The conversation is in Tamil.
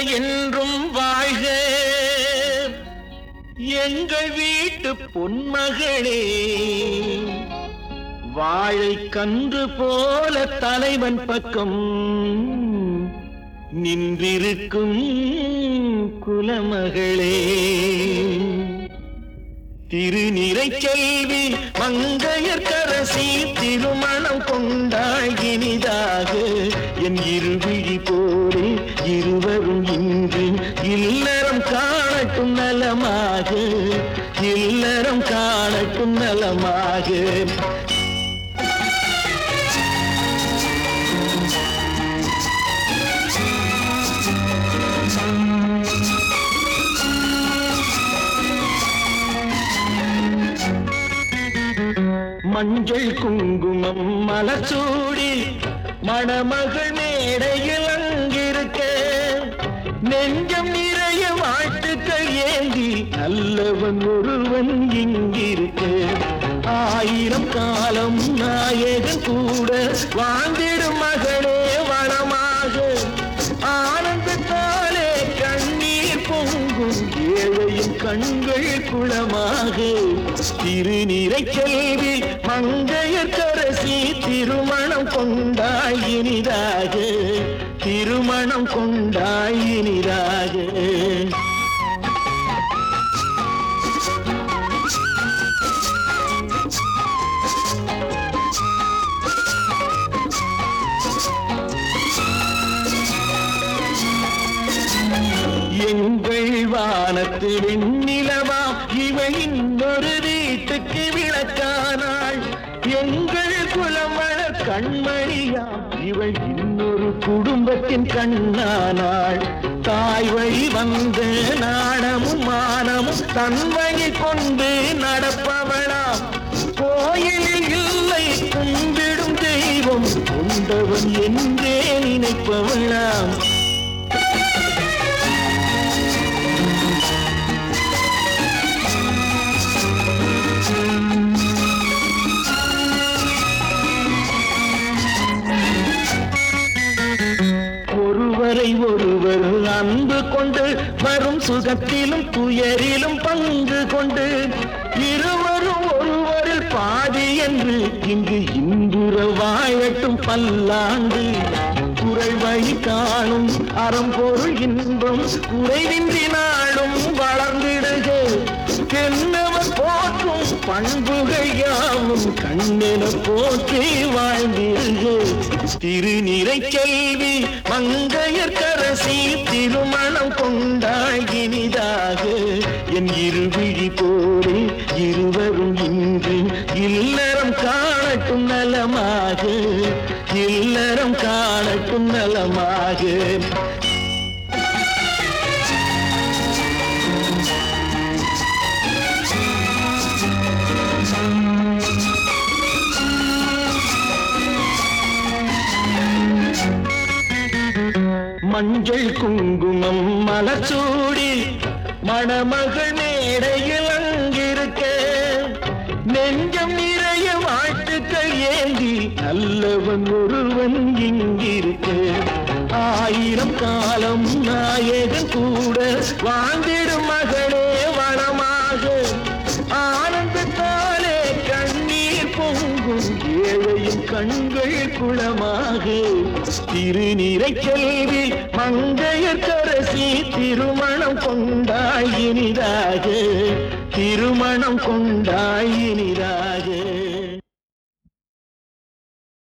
என்றும் வாழ்க எங்கள் வீட்டு பொன்மகளே வாழை கன்று போல தலைவன் பக்கம் நின்றிருக்கும் குலமகளே திருநிறை செல்வி மங்கையர்கரசி திருமணம் கொண்டாய் இனிதாக என் இருவிழி போரே இருவரும் இன்று இல்லறம் காணட்டும் நலமாக இல்லறம் காணட்டும் நலமாக மஞ்சள் குங்குமம் மலச்சூடி மணமகள் மேடையில் அங்கிருக்க நெஞ்சம் நிறைய வாழ்த்துக்கள் ஏந்தி நல்லவன் ஒருவன் இங்கிருக்க ஆயிரம் காலம் நாயகன் கூட வாழ்ந்திடும் மகளே வளமாக ஆனந்தத்தாலே கண்ணீர் பொங்கும் ஏழையின் கண்கள் குளமாக திருநிறை செல்வி மங்கையர் கரசி திருமணம் கொண்டாய் இனிதாக திருமணம் கொண்டாய் இனிதாக எங்கள் வானத்து வெண்ணிலவா இவள் இன்னொரு வீட்டுக்கு விளக்கானாள் எங்கள் குலமழ கண்மணியாம் இவள் இன்னொரு குடும்பத்தின் கண்ணானாள் தாய் வழி வந்த நாணமும் மானமும் தன் வழி கொண்டு நடப்பவளாம் கோயிலில் இல்லை கும்பிடும் தெய்வம் கொண்டவன் என்றே நினைப்பவளாம் ஒருவரை ஒருவர் அன்பு கொண்டு வரும் சுகத்திலும் துயரிலும் பங்கு கொண்டு இருவரும் ஒருவரில் பாதி என்று இங்கு இன்புற வாழட்டும் பல்லாண்டு குறை வழி காணும் அறம்பொருள் இன்பம் குறைவின்றி நாளும் வளர்ந்திடுக என்னவர் போற்றும் பண்புகள் யாவும் கண்ணென போற்றி வாழ்ந்திருக திருநிறை செல்வி மங்கையர் கரசி திருமணம் கொண்டாய் இனிதாக என் இருவிழி போரே இருவரும் இன்று இல்லறம் காணட்டும் நலமாக இல்லறம் காணட்டும் நலமாக மஞ்சள் குங்குமம் மலச்சூடி மணமகள் மேடையில் அங்கிருக்க நெஞ்சம் நிறைய வாழ்த்துக்கள் ஏந்தி நல்லவன் ஒருவன் இங்கிருக்க ஆயிரம் காலம் நாயகன் கூட வாழ்ந்திடும் மகளே வளமாக ஆனந்தத்தாலே கண்ணீர் பொங்கும் ஏழையின் கண்கள் குளமாக திருநிறை செல்வி மங்கையர் கரசி திருமணம் கொண்டாய் இனிதாக திருமணம் கொண்டாய் இனிதாக